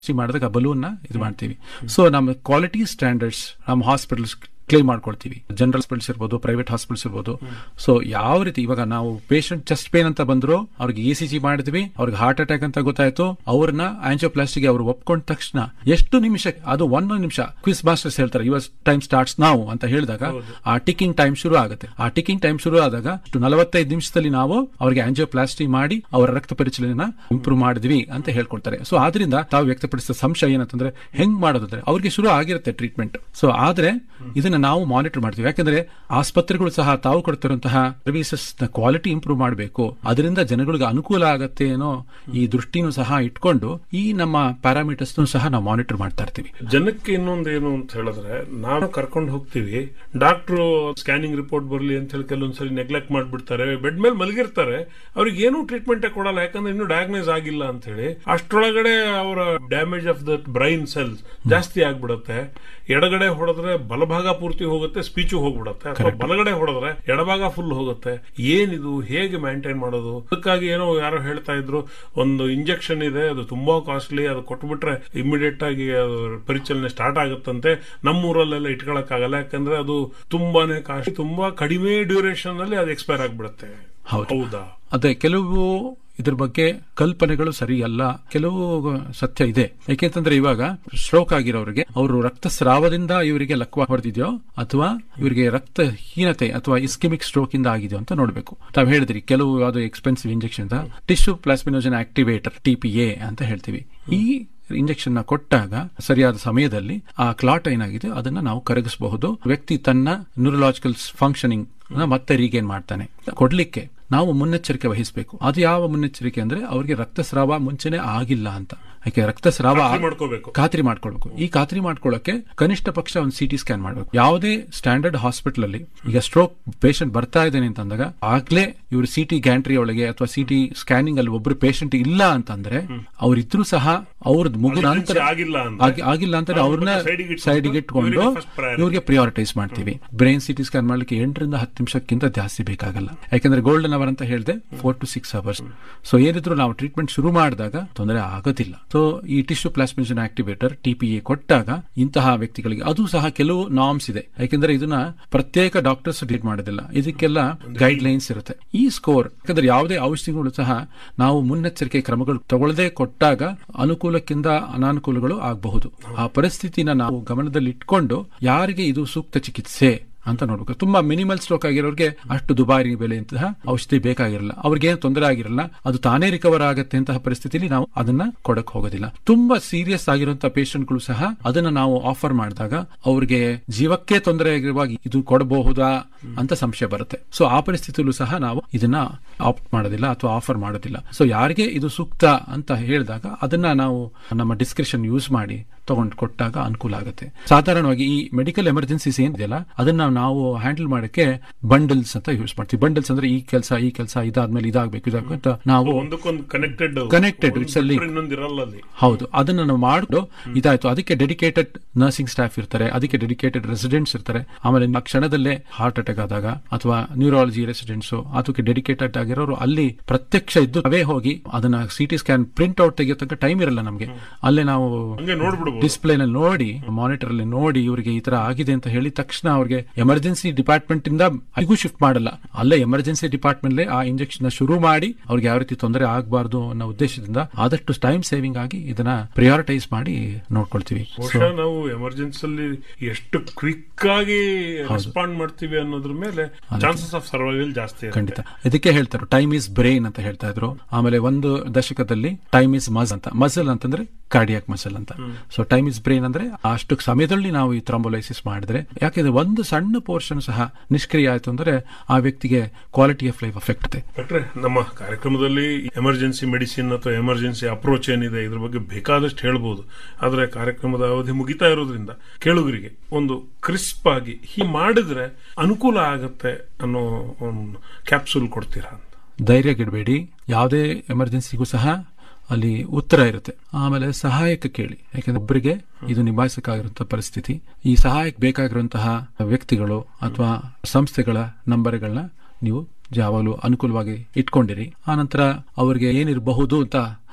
ಮಾಡಿದಾಗ ಬಲೂನ್ ಇದು ಮಾಡ್ತೀವಿ ಸೊ ನಮ್ಮ ಕ್ವಾಲಿಟಿ ಸ್ಟ್ಯಾಂಡರ್ಡ್ಸ್ ನಮ್ಮ ಹಾಸ್ಪಿಟಲ್ಸ್ ಕ್ಲೇಮ್ ಮಾಡ್ಕೊಳ್ತೀವಿ ಜನರಲ್ ಹಾಸ್ಪಿಟಲ್ಸ್ ಇರ್ಬೋದು ಪ್ರೈವೇಟ್ ಹಾಸ್ಪಿಟಲ್ಸ್ ಇರ್ಬೋದು ಸೊ ಯಾವ ರೀತಿ ಇವಾಗ ನಾವು ಪೇಷಂಟ್ ಚೆಸ್ಟ್ ಪೇನ್ ಅಂತ ಬಂದ್ರು ಅವ್ರಿಗೆ ಇ ಸಿ ಜಿ ಮಾಡಿದ್ವಿ ಅವ್ರಿಗೆ ಹಾರ್ಟ್ ಅಟ್ಯಾಕ್ ಅಂತ ಗೊತ್ತಾಯ್ತು ಅವ್ರನ್ನ ಆಂಜಿಯೋಪ್ಲಾಸ್ಟಿಗೆ ಅವ್ರು ಒಪ್ಕೊಂಡ ತಕ್ಷಣ ಎಷ್ಟು ನಿಮಿಷ ಅದು ಒಂದು ನಿಮಿಷ ಕ್ವಿಸ್ ಮಾಸ್ಟರ್ಸ್ ಹೇಳ್ತಾರೆ ಯುವರ್ ಟೈಮ್ ಸ್ಟಾರ್ಟ್ಸ್ ನಾವು ಅಂತ ಹೇಳಿದಾಗ ಆ ಟಿಕಿಂಗ್ ಟೈಮ್ ಶುರು ಆಗುತ್ತೆ ಆ ಟಿಕಿಂಗ್ ಟೈಮ್ ಶುರು ಆದಾಗ ನಲವತ್ತೈದು ನಿಮಿಷದಲ್ಲಿ ನಾವು ಅವ್ರಿಗೆ ಆಂಜಿಯೋಪ್ಲಾಸ್ಟಿ ಮಾಡಿ ಅವರ ರಕ್ತ ಪರಿಚಲನೆನ ಇಂಪ್ರೂವ್ ಮಾಡಿದ್ವಿ ಅಂತ ಹೇಳ್ಕೊಳ್ತಾರೆ ಸೊ ಆದ್ರಿಂದ ತಾವು ವ್ಯಕ್ತಪಡಿಸಿದ ಸಂಶಯ ಏನಂತಂದ್ರೆ ಹೆಂಗ್ ಮಾಡೋದಂದ್ರೆ ಅವ್ರಿಗೆ ಶುರು ಆಗಿರುತ್ತೆ ಟ್ರೀಟ್ಮೆಂಟ್ ಸೊ ಆದ್ರೆ ಇದನ್ನ ನಾವು ಮಾನಿಟರ್ ಮಾಡ್ತೀವಿ ಯಾಕಂದ್ರೆ ಆಸ್ಪತ್ರೆಗಳು ಸಹ ತಾವು ಕೊಡ್ತಿರುವಂತಹ ಸರ್ವಿಸಸ್ ನ ಕ್ವಾಲಿಟಿ ಇಂಪ್ರೂವ್ ಮಾಡಬೇಕು ಅದರಿಂದ ಜನಗಳಿಗೆ ಅನುಕೂಲ ಆಗತ್ತೆ ಅನ್ನೋ ಈ ದೃಷ್ಟಿನೂ ಸಹ ಇಟ್ಕೊಂಡು ಈ ನಮ್ಮ ಪ್ಯಾರಾಮೀಟರ್ಸ್ ಸಹ ನಾವು ಮಾನಿಟರ್ ಮಾಡ್ತಾ ಇರ್ತೀವಿ ಜನಕ್ಕೆ ಇನ್ನೊಂದೇನು ಅಂತ ಹೇಳಿದ್ರೆ ನಾವು ಕರ್ಕೊಂಡು ಹೋಗ್ತೀವಿ ಡಾಕ್ಟ್ರು ಸ್ಕ್ಯಾನಿಂಗ್ ರಿಪೋರ್ಟ್ ಬರಲಿ ಅಂತ ಹೇಳಿ ಕೆಲವೊಂದ್ಸರಿ ನೆಗ್ಲೆಕ್ಟ್ ಮಾಡ್ಬಿಡ್ತಾರೆ ಬೆಡ್ ಮೇಲೆ ಮಲಗಿರ್ತಾರೆ ಅವ್ರಿಗೆ ಏನು ಟ್ರೀಟ್ಮೆಂಟ್ ಕೊಡಲ್ಲ ಯಾಕಂದ್ರೆ ಇನ್ನೂ ಡಯಾಗ್ನೈಸ್ ಆಗಿಲ್ಲ ಅಂತ ಹೇಳಿ ಅಷ್ಟರೊಳಗಡೆ ಅವರ damage of the brain cells ಜಾಸ್ತಿ ಆಗ್ಬಿಡುತ್ತೆ ಎಡಗಡೆ ಹೊಡೆದ್ರೆ ಬಲಭಾಗ ಪೂರ್ತಿ ಹೋಗುತ್ತೆ ಸ್ಪೀಚು ಹೋಗ್ಬಿಡುತ್ತೆ ಅಥವಾ ಬಲಗಡೆ ಹೊಡೆದ್ರೆ ಎಡಭಾಗ ಫುಲ್ ಹೋಗುತ್ತೆ ಏನಿದು ಹೇಗೆ ಮೇಂಟೈನ್ ಮಾಡೋದು ಅದಕ್ಕಾಗಿ ಏನೋ ಯಾರೋ ಹೇಳ್ತಾ ಇದ್ರು ಒಂದು ಇಂಜೆಕ್ಷನ್ ಇದೆ ಅದು ತುಂಬಾ ಕಾಸ್ಟ್ಲಿ ಅದು ಕೊಟ್ಬಿಟ್ರೆ ಇಮಿಡಿಯೇಟ್ ಆಗಿ ಅದು ಪರಿಚಲನೆ ಸ್ಟಾರ್ಟ್ ಆಗುತ್ತಂತೆ ನಮ್ಮೂರಲ್ಲೆಲ್ಲ ಇಟ್ಕೊಳಕ್ಕಾಗಲ್ಲ ಯಾಕಂದ್ರೆ ಅದು ತುಂಬಾನೇ ಕಾಸ್ಟ್ ತುಂಬಾ ಕಡಿಮೆ ಡ್ಯೂರೇಷನ್ ಅಲ್ಲಿ ಅದು ಎಕ್ಸ್ಪೈರ್ ಆಗ್ಬಿಡುತ್ತೆ ಹೌದು. ಹೌದಾ ಅದೇ ಕೆಲವು ಇದ್ರ ಬಗ್ಗೆ ಕಲ್ಪನೆಗಳು ಸರಿ ಅಲ್ಲ ಕೆಲವು ಸತ್ಯ ಇದೆ ಯಾಕೆಂತಂದ್ರೆ ಇವಾಗ ಸ್ಟ್ರೋಕ್ ಆಗಿರೋರಿಗೆ ಅವರು ರಕ್ತಸ್ರಾವದಿಂದ ಇವರಿಗೆ ಲಕ್ವ ಹೊಡೆದಿದೆಯೋ ಅಥವಾ ಇವರಿಗೆ ರಕ್ತಹೀನತೆ ಅಥವಾ ಇಸ್ಕಿಮಿಕ್ ಸ್ಟ್ರೋಕ್ ಇಂದ ಆಗಿದೆಯೋ ಅಂತ ನೋಡಬೇಕು ತಾವ್ ಹೇಳಿದ್ರಿ ಕೆಲವು ಯಾವ್ದು expensive injection tissue plasminogen activator TPA ಅಂತ ಹೇಳ್ತೀವಿ ಈ ಇಂಜೆಕ್ಷನ್ ನ ಕೊಟ್ಟಾಗ ಸರಿಯಾದ ಸಮಯದಲ್ಲಿ ಆ ಕ್ಲಾಟ್ ಏನಾಗಿದೆ ಅದನ್ನ ನಾವು ಕರಗಿಸಬಹುದು ವ್ಯಕ್ತಿ ತನ್ನ ನ್ಯೂರಲಾಜಿಕಲ್ ಫಂಕ್ಷನಿಂಗ್ ಮತ್ತೆ ರೀಗೇನ್ ಮಾಡ್ತಾನೆ ಕೊಡ್ಲಿಕ್ಕೆ ನಾವು ಮುನ್ನೆಚ್ಚರಿಕೆ ವಹಿಸಬೇಕು ಅದು ಯಾವ ಮುನ್ನೆಚ್ಚರಿಕೆ ಅಂದ್ರೆ ಅವರಿಗೆ ರಕ್ತಸ್ರಾವ ಮುಂಚೆನೆ ಆಗಿಲ್ಲ ಅಂತ ಯಾಕೆ ರಕ್ತಸ್ರಾವ ಖಾತ್ರಿ ಮಾಡ್ಕೋಬೇಕು. ಖಾತ್ರಿ ಮಾಡ್ಕೊಳ್ಬೇಕು ಈ ಖಾತ್ರಿ ಮಾಡ್ಕೊಳ್ಳೋಕೆ ಕನಿಷ್ಠ ಪಕ್ಷ ಒಂದು ಸಿಟಿ ಸ್ಕ್ಯಾನ್ ಮಾಡಬೇಕು ಯಾವುದೇ ಸ್ಟ್ಯಾಂಡರ್ಡ್ ಹಾಸ್ಪಿಟಲ್ ಅಲ್ಲಿ ಈಗ ಸ್ಟ್ರೋಕ್ ಪೇಷಂಟ್ ಬರ್ತಾ ಇದ್ದೇನೆ ಅಂತಂದಾಗ ಆಗ್ಲೇ ಇವರು ಸಿಟಿ ಗ್ಯಾಂಟ್ರಿ ಒಳಗೆ ಅಥವಾ ಸಿಟಿ ಸ್ಕ್ಯಾನಿಂಗ್ ಅಲ್ಲಿ ಒಬ್ರು ಪೇಷಂಟ್ ಇಲ್ಲ ಅಂತಂದ್ರೆ ಅವ್ರಿದ್ರು ಸಹ ಅವ್ರದ್ದು ಮುಗಿದ ನಂತರ Emergency ಆಗಿಲ್ಲ ಅಂದ್ರೆ? ಆಗಿ- ಆಗಿಲ್ಲ ಅಂತಂದ್ರೆ ಅವ್ರನ್ನ side ಗೆ ಇಟ್ಕೊಂಡು ಸೈಡ್ ಇಟ್ಕೊಂಡು ಇವ್ರಿಗೆ first priority. ಇವ್ರಿಗೆ ಪ್ರಿಯಾರಿಟೈಸ್ ಮಾಡ್ತೀವಿ ಬ್ರೈನ್ ಸಿಟಿ ಸ್ಕ್ಯಾನ್ ಮಾಡ್ಲಿಕ್ಕೆ ಎಂಟರಿಂದ ಹತ್ತು ನಿಮಿಷಕ್ಕಿಂತ ಜಾಸ್ತಿ ಬೇಕಾಗಲ್ಲ ಯಾಕಂದ್ರೆ ಗೋಲ್ಡನ್ ಅವರ್ ಅಂತ ಹೇಳಿದೆ four to six hours so ಏನಿದ್ರು ನಾವು ಟ್ರೀಟ್ಮೆಂಟ್ ಶುರು ಮಾಡಿದಾಗ ತೊಂದರೆ ಆಗೋದಿಲ್ಲ ಸೊ ಈ ಟಿಶ್ಯೂ ಪ್ಲಾಸ್ಮಿಷನ್ ಆಕ್ಟಿವೇಟರ್ ಟಿಪಿಎ ಕೊಟ್ಟಾಗ ಇಂತಹ ವ್ಯಕ್ತಿಗಳಿಗೆ ಅದು ಸಹ ಕೆಲವು ನಾರ್ಮ್ಸ್ ಇದೆ ಯಾಕಂದ್ರೆ ಇದನ್ನ ಪ್ರತ್ಯೇಕ ಡಾಕ್ಟರ್ಸ್ ಟ್ರೀಟ್ ಮಾಡೋದಿಲ್ಲ ಇದಕ್ಕೆಲ್ಲ ಗೈಡ್ ಲೈನ್ಸ್ ಇರುತ್ತೆ ಈ ಸ್ಕೋರ್ ಯಾಕಂದ್ರೆ ಯಾವುದೇ ಔಷಧಿಗಳು ಸಹ ನಾವು ಮುನ್ನೆಚ್ಚರಿಕೆ ಕ್ರಮಗಳು ತಗೊಳ್ಳದೆ ಕೊಟ್ಟಾಗ ಅನುಕೂಲಕ್ಕಿಂತ ಅನಾನುಕೂಲಗಳು ಆಗಬಹುದು ಆ ಪರಿಸ್ಥಿತಿನ ನಾವು ಗಮನದಲ್ಲಿ ಇಟ್ಕೊಂಡು ಯಾರಿಗೆ ಇದು ಸೂಕ್ತ ಚಿಕಿತ್ಸೆ ಅಂತ ನೋಡ್ಬೇಕು ತುಂಬಾ ಮಿನಿಮಲ್ ಸ್ಟ್ರೋಕ್ ಆಗಿರೋರಿಗೆ ಅಷ್ಟು ದುಬಾರಿ ಬೆಲೆಯಂತಹ ಔಷಧಿ ಬೇಕಾಗಿರಲ್ಲ ಅವ್ರಿಗೆ ಏನು ತೊಂದರೆ ಆಗಿರಲ್ಲ ಅದು ತಾನೇ ರಿಕವರ್ ಆಗತ್ತೆ ಅಂತಹ ಪರಿಸ್ಥಿತಿಲಿ ನಾವು ಅದನ್ನ ಕೊಡಕ್ ಹೋಗೋದಿಲ್ಲ ತುಂಬಾ ಸೀರಿಯಸ್ ಆಗಿರುವಂತಹ ಪೇಷಂಟ್ಗಳು ಸಹ ಅದನ್ನ ನಾವು ಆಫರ್ ಮಾಡಿದಾಗ ಅವ್ರಿಗೆ ಜೀವಕ್ಕೆ ತೊಂದರೆ ಆಗಿರುವಾಗ ಇದು ಕೊಡಬಹುದಾ ಅಂತ ಸಂಶಯ ಬರುತ್ತೆ ಸೊ ಆ ಪರಿಸ್ಥಿತಿಯಲ್ಲೂ ಸಹ ನಾವು ಇದನ್ನ ಆಪ್ಟ್ ಮಾಡೋದಿಲ್ಲ ಅಥವಾ ಆಫರ್ ಮಾಡೋದಿಲ್ಲ ಸೊ ಯಾರಿಗೆ ಇದು ಸೂಕ್ತ ಅಂತ ಹೇಳಿದಾಗ ಅದನ್ನ ನಾವು ನಮ್ಮ ಡಿಸ್ಕ್ರಿಪ್ಷನ್ ಯೂಸ್ ಮಾಡಿ ತಗೊಂಡು ಕೊಟ್ಟಾಗ ಅನುಕೂಲ ಆಗುತ್ತೆ ಸಾಧಾರಣವಾಗಿ ಈ ಮೆಡಿಕಲ್ ಎಮರ್ಜೆನ್ಸೀಸ್ ಏನಿದೆಯಲ್ಲ ಅದನ್ನ ನಾವು ಹ್ಯಾಂಡಲ್ ಮಾಡಕ್ಕೆ ಬಂಡಲ್ಸ್ ಅಂತ ಯೂಸ್ ಮಾಡ್ತೀವಿ ಬಂಡಲ್ಸ್ ಅಂದ್ರೆ ಈ ಕೆಲಸ ಈ ಕೆಲಸ ಇದಾದ್ಮೇಲೆ ಇದಾಗಬೇಕು ಇದಾಗಬೇಕು ಅಂತ ನಾವು ಒಂದಕ್ಕೊಂದು connected Connected, it's a link. ಇನ್ನೊಂದು ಇರಲ್ಲ ಅಲ್ಲಿ ಹೌದು ಅದನ್ನ ನಾವು ಮಾಡಿಕೊಂಡು ಇದಾಯ್ತು ಅದಕ್ಕೆ ಡೆಡಿಕೇಟೆಡ್ ನರ್ಸಿಂಗ್ ಸ್ಟಾಫ್ ಇರ್ತಾರೆ ಅದಕ್ಕೆ ಡೆಡಿಕೇಟೆಡ್ ರೆಸಿಡೆಂಟ್ಸ್ ಇರ್ತಾರೆ ಆಮೇಲೆ ಆ ಕ್ಷಣದಲ್ಲೇ ಹಾರ್ಟ್ ಅಟ್ಯಾಕ್ ಆದಾಗ ಅಥವಾ ನ್ಯೂರಾಲಜಿ ರೆಸಿಡೆಂಟ್ಸ್ ಅದಕ್ಕೆ ಡೆಡಿಕೇಟೆಡ್ ಆಗಿರೋರು ಅಲ್ಲಿ ಪ್ರತ್ಯಕ್ಷ ಇದ್ದು ಅವೇ ಹೋಗಿ ಅದನ್ನ ಸಿಟಿ ಸ್ಕ್ಯಾನ್ ಪ್ರಿಂಟ್ ಔಟ್ ತೆಗಿಯೋ ತನಕ ಟೈಮ್ ಇರಲ್ಲ ನಮಗೆ ಅಲ್ಲೇ ನಾವು ಹಂಗೆ ನೋಡ್ಬಿಡ್ಬೋದು ಡಿಸ್ಪ್ಲೇ ನಲ್ಲಿ ನೋಡಿ ಮಾನಿಟರ್ ಅಲ್ಲಿ ನೋಡಿ ಇವರಿಗೆ ಈ ತರ ಆಗಿದೆ ಅಂತ ಹೇಳಿದ ತಕ್ಷಣ ಅವ್ರಿಗೆ ಎಮರ್ಜೆನ್ಸಿ ಡಿಪಾರ್ಟ್ಮೆಂಟ್ ಇಂದ ಅಲ್ಲಿಗೂ ಶಿಫ್ಟ್ ಮಾಡಲ್ಲ ಅಲ್ಲೇ ಎಮರ್ಜೆನ್ಸಿ ಡಿಪಾರ್ಟ್ಮೆಂಟ್ ಆ ಇಂಜೆಕ್ಷನ್ ಶುರು ಮಾಡಿ ಅವ್ರಿಗೆ ಯಾವ ರೀತಿ ತೊಂದರೆ ಆಗಬಾರ್ದು ಅನ್ನೋ ಉದ್ದೇಶದಿಂದ ಆದಷ್ಟು ಟೈಮ್ ಸೇವಿಂಗ್ ಆಗಿ ಇದನ್ನ ಪ್ರಿಯಾರಿಟೈಸ್ ಮಾಡಿ ನೋಡ್ಕೊಳ್ತೀವಿ ಬಹುಶಃ ನಾವು ಎಮರ್ಜೆನ್ಸಿ ಅಲ್ಲಿ ಎಷ್ಟು ಕ್ವಿಕ್ ಆಗಿ ರೆಸ್ಪಾಂಡ್ ಮಾಡ್ತೀವಿ ಅನ್ನೋದ್ರ ಮೇಲೆ ಚಾನ್ಸಸ್ ಆಫ್ ಸರ್ವೈವಲ್ ಜಾಸ್ತಿ ಇರುತ್ತೆ. ಖಂಡಿತ ಇದಕ್ಕೆ ಹೇಳ್ತಾರೆ ಟೈಮ್ ಇಸ್ ಬ್ರೈನ್ ಅಂತ ಹೇಳ್ತಾ ಇದ್ರು ಆಮೇಲೆ ಒಂದು ದಶಕದಲ್ಲಿ ಟೈಮ್ ಇಸ್ ಮಸ್ ಅಂತ ಮಸಲ್ ಅಂತಂದ್ರೆ ಕಾರ್ಡಿಯಾಕ್ ಮಸಲ್ ಅಂತ ಸೊ ಟೈಮ್ ಇಸ್ ಬ್ರೈನ್ ಅಂದ್ರೆ ಅಷ್ಟು ಸಮಯದಲ್ಲಿ ನಾವು ಈ ಥ್ರಂಬೋಲೈಸಿಸ್ ಮಾಡಿದ್ರೆ ಯಾಕೆಂದ್ರೆ ಒಂದು ಸಣ್ಣ ಪೋರ್ಷನ್ ಸಹ ನಿಷ್ಕ್ರಿಯ ಆಯ್ತು ಅಂದ್ರೆ ಆ ವ್ಯಕ್ತಿಗೆ ಕ್ವಾಲಿಟಿ ಆಫ್ ಲೈಫ್ ಅಫೆಕ್ಟ್ ಇದೆ ಡಾಕ್ಟ್ರೆ ನಮ್ಮ ಕಾರ್ಯಕ್ರಮದಲ್ಲಿ ಎಮರ್ಜೆನ್ಸಿ ಮೆಡಿಸಿನ್ ಅಥವಾ ಎಮರ್ಜೆನ್ಸಿ ಅಪ್ರೋಚ್ ಏನಿದೆ ಇದ್ರ ಬಗ್ಗೆ ಬೇಕಾದಷ್ಟು ಹೇಳ್ಬೋದು ಆದ್ರೆ ಕಾರ್ಯಕ್ರಮದ ಅವಧಿ ಮುಗಿತಾ ಇರೋದ್ರಿಂದ ಕೇಳುಗರಿಗೆ ಒಂದು ಕ್ರಿಸ್ಪ್ ಆಗಿ ಹೀ ಮಾಡಿದ್ರೆ ಅನುಕೂಲ ಆಗತ್ತೆ ಅನ್ನೋ ಒಂದು ಕ್ಯಾಪ್ಸೂಲ್ ಕೊಡ್ತೀರಾ ಅಂತ ಧೈರ್ಯಗಿಡಬೇಡಿ ಯಾವುದೇ ಎಮರ್ಜೆನ್ಸಿಗೂ ಸಹ ಅಲ್ಲಿ ಉತ್ತರ ಇರುತ್ತೆ ಆಮೇಲೆ ಸಹಾಯಕ್ಕೆ ಕೇಳಿ ಯಾಕಂದ್ರೆ ಒಬ್ಬರಿಗೆ ಇದು ನಿಭಾಯಿಸಕ್ಕಾಗಿರುವಂತಹ ಪರಿಸ್ಥಿತಿ ಈ ಸಹಾಯಕ್ಕೆ ಬೇಕಾಗಿರುವಂತಹ ವ್ಯಕ್ತಿಗಳು ಅಥವಾ ಸಂಸ್ಥೆಗಳ ನಂಬರ್ಗಳನ್ನ ನೀವು ಯಾವಾಗಲೂ ಅನುಕೂಲವಾಗಿ ಇಟ್ಕೊಂಡಿರಿ ಆನಂತರ ಅವರಿಗೆ ಏನಿರಬಹುದು ಅಂತ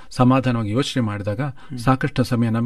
ಸಮಾಧಾನವಾಗಿ ಯೋಚನೆ ಮಾಡಿದಾಗ ಸಾಕಷ್ಟು ಸಮಯ ನಮಗೆ